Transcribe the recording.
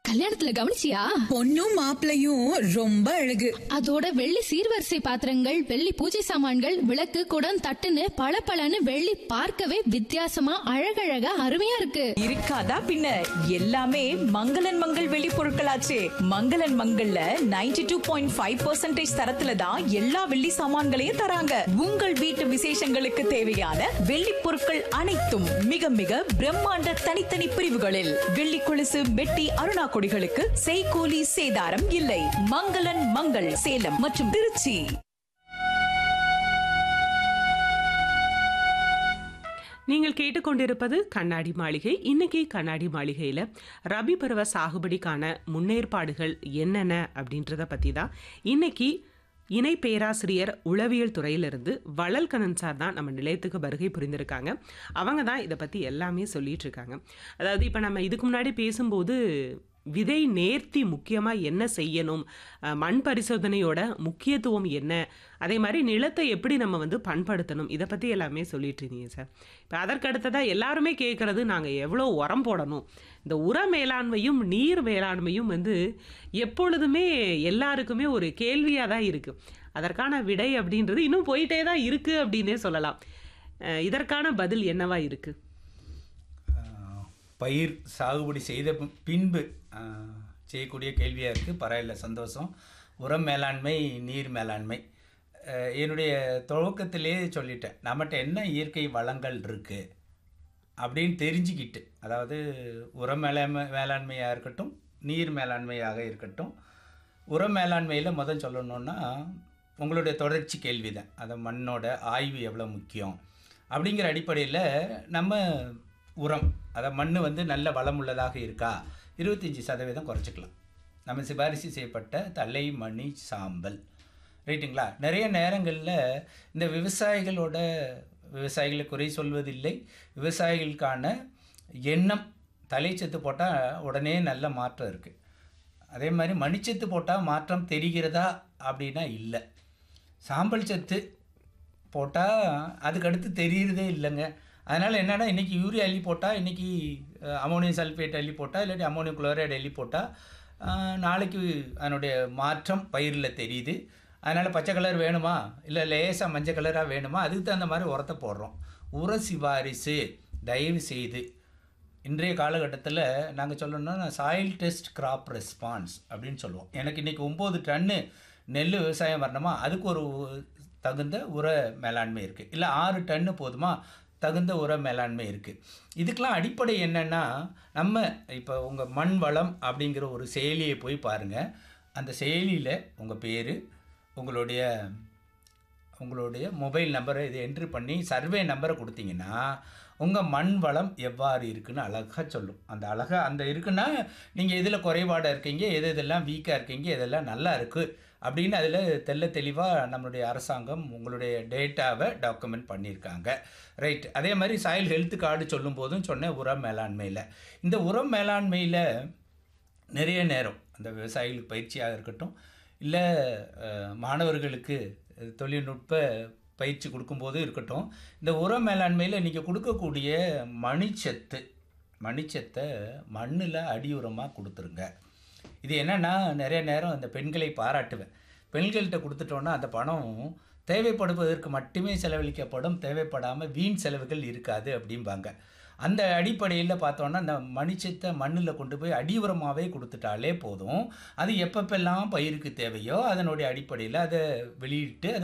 கல்யாணத்துல கவனிச்சியா பொண்ணும் மாப்பிளையும் ரொம்ப அழகு அதோட வெள்ளி சீர்வரிசை பாத்திரங்கள் வெள்ளி பூஜை சாமான்கள் விளக்கு குடம் தட்டுன்னு பளபளன்னு வெள்ளி பார்க்கவே வித்தியாசமா அழகழகா அருமையா இருக்கு இருக்காதா பின்ன எல்லாமே மங்களன் மங்கள் வெளி பொருட்களாச்சே மங்களன் மங்கள்ல 92.5% டூ பாயிண்ட் ஃபைவ் தரத்துல தான் எல்லா வெள்ளி சாமான்களையும் தராங்க உங்கள் வீட்டு விசேஷங்களுக்கு தேவையான வெள்ளி பொருட்கள் அனைத்தும் மிக மிக பிரம்மாண்ட தனித்தனி பிரிவுகளில் வெள்ளி கொலுசு மெட்டி அருணா கொடிகளுக்கு செய்கூலி சேதாரம் இல்லை மங்களன் மங்கள் சேலம் மற்றும் திருச்சி நீங்கள் கேட்டுக்கொண்டிருப்பது கண்ணாடி மாளிகை இன்னைக்கு கண்ணாடி மாளிகையில் ரபி பருவ சாகுபடிக்கான முன்னேற்பாடுகள் என்னென்ன அப்படின்றத பற்றி தான் இன்னைக்கு இணை பேராசிரியர் உளவியல் துறையிலிருந்து வளல்கணன் சார் தான் நம்ம நிலையத்துக்கு வருகை புரிந்திருக்காங்க அவங்க தான் இதை பற்றி எல்லாமே சொல்லிட்டு இருக்காங்க அதாவது இப்போ நம்ம இதுக்கு முன்னாடி பேசும்போது விதை நேர்த்தி முக்கியமாக என்ன செய்யணும் அஹ், மண் பரிசோதனையோட முக்கியத்துவம் என்ன அதே மாதிரி நிலத்தை எப்படி நம்ம வந்து பண்படுத்தணும் இதை பற்றி எல்லாமே சொல்லிட்டு இருந்தீங்க சார் இப்போ அதற்கடுத்ததாக எல்லாருமே கேட்குறது நாங்கள் எவ்வளோ உரம் போடணும் இந்த உர மேலாண்மையும் நீர் மேலாண்மையும் வந்து எப்பொழுதுமே எல்லாருக்குமே ஒரு கேள்வியாக தான் இருக்குது அதற்கான விடை அப்படின்றது இன்னும் போயிட்டே தான் இருக்குது அப்படின்னே சொல்லலாம் அஹ், இதற்கான பதில் என்னவா இருக்குது ஆஹ், பயிர் சாகுபடி செய்த பி- பின்பு ஆஹ், செய்யக்கூடிய கேள்வியாக இருக்குது பரவாயில்ல சந்தோஷம் உரம் மேலாண்மை நீர் மேலாண்மை ஆஹ், என்னுடைய துவக்கத்திலே சொல்லிட்டேன் நம்மகிட்ட என்ன இயற்கை வளங்கள் இருக்குது அப்படின்னு தெரிஞ்சுக்கிட்டு அதாவது உர மேலாண்மை மேலாண்மையாக இருக்கட்டும் நீர் மேலாண்மையாக இருக்கட்டும் உர மேலாண்மையில் முதல் சொல்லணுன்னா உங்களுடைய தொடர்ச்சி கேள்வி தான் அதை மண்ணோட ஆய்வு எவ்வளோ முக்கியம் அப்படிங்கிற அடிப்படையில் நம்ம உரம் அதை மண் வந்து நல்ல வளமுள்ளதாக இருக்கா இருபத்தஞ்சி சதவீதம் குறைச்சிக்கலாம் நம்ம சிபாரிசு செய்யப்பட்ட தலை மணி சாம்பல் ரைட்டுங்களா நிறைய நேரங்களில் இந்த விவசாயிகளோட விவசாயிகளை குறை சொல்வதில்லை விவசாயிகளுக்கான எண்ணம் தலைச்சத்து போட்டால் உடனே நல்ல மாற்றம் இருக்குது அதே மாதிரி மணிச்சத்து போட்டால் மாற்றம் தெரிகிறதா அப்படின்னா இல்லை சாம்பல் சத்து போட்டால் அதுக்கு அடுத்து தெரியுறதே இல்லைங்க அதனால் என்னென்னா இன்றைக்கி யூரியா அள்ளி போட்டால் இன்றைக்கி அமோனியம் சல்ஃபேட் அள்ளி போட்டால் இல்லாட்டி அமோனியம் குளோரைடு அள்ளி போட்டால் நாளைக்கு அதனுடைய மாற்றம் பயிரில் தெரியுது அதனால் பச்சை கலர் வேணுமா இல்லை லேசாக மஞ்சள் கலராக வேணுமா அதுக்கு தகுந்த மாதிரி உரத்தை போடுறோம் உர சிபாரிசு தயவு செய்து இன்றைய காலகட்டத்தில் நாங்கள் சொல்லணும்னா சாயில் டெஸ்ட் கிராப் ரெஸ்பான்ஸ் அப்படின்னு சொல்லுவோம் எனக்கு இன்றைக்கி ஒம்பது டன்னு நெல் விவசாயம் வரணுமா அதுக்கு ஒரு தகுந்த உர மேலாண்மை இருக்குது இல்லை ஆறு டன்னு போதுமா தகுந்த உர மேலாண்மை இருக்குது இதுக்கெலாம் அடிப்படை என்னென்னா நம்ம இப்போ உங்கள் மண் வளம் அப்படிங்கிற ஒரு செயலியை போய் பாருங்கள் அந்த செயலியில் உங்கள் பேர் உங்களுடைய உங்களுடைய மொபைல் நம்பரை இதை என்ட்ரி பண்ணி சர்வே நம்பரை கொடுத்தீங்கன்னா உங்கள் மண் வளம் எவ்வாறு இருக்குன்னு அழகாக சொல்லும் அந்த அழகாக அந்த இருக்குன்னா நீங்கள் எதில் குறைபாடாக இருக்கீங்க எது எதெல்லாம் வீக்காக இருக்கீங்க எதெல்லாம் நல்லா இருக்குது அப்படின்னு அதில் தெள்ள தெளிவாக நம்மளுடைய அரசாங்கம் உங்களுடைய டேட்டாவை டாக்குமெண்ட் பண்ணியிருக்காங்க ரைட் அதே மாதிரி சாயில் ஹெல்த் கார்டு சொல்லும் போதும் சொன்னேன் உரம் மேலாண்மையில் இந்த உரம் மேலாண்மையில் நிறைய நேரம் அந்த விவசாயிகளுக்கு பயிற்சியாக இருக்கட்டும் இல்லை அஹ், மாணவர்களுக்கு அஹ், தொழில்நுட்ப பயிற்சி கொடுக்கும்போது இருக்கட்டும் இந்த உர மேலாண்மையில் நீங்கள் கொடுக்கக்கூடிய மணிச்சத்து மணிச்சத்தை மண்ணில் அடி உரமாக கொடுத்துருங்க இது என்னென்னா நிறைய நேரம் இந்த பெண்களை பாராட்டுவேன் பெண்கள்கிட்ட கொடுத்துட்டோன்னா அந்த பணம் தேவைப்படுவதற்கு மட்டுமே செலவழிக்கப்படும் தேவைப்படாமல் வீண் செலவுகள் இருக்காது அப்படிம்பாங்க அந்த அடிப்படையில் பார்த்தோன்னா இந்த மணிச்சத்தை மண்ணில் கொண்டு போய் அடி உரமாகவே கொடுத்துட்டாலே போதும் அது எப்பப்பெல்லாம் பயிருக்கு தேவையோ அதனுடைய அடிப்படையில் அதை வெளியிட்டு அது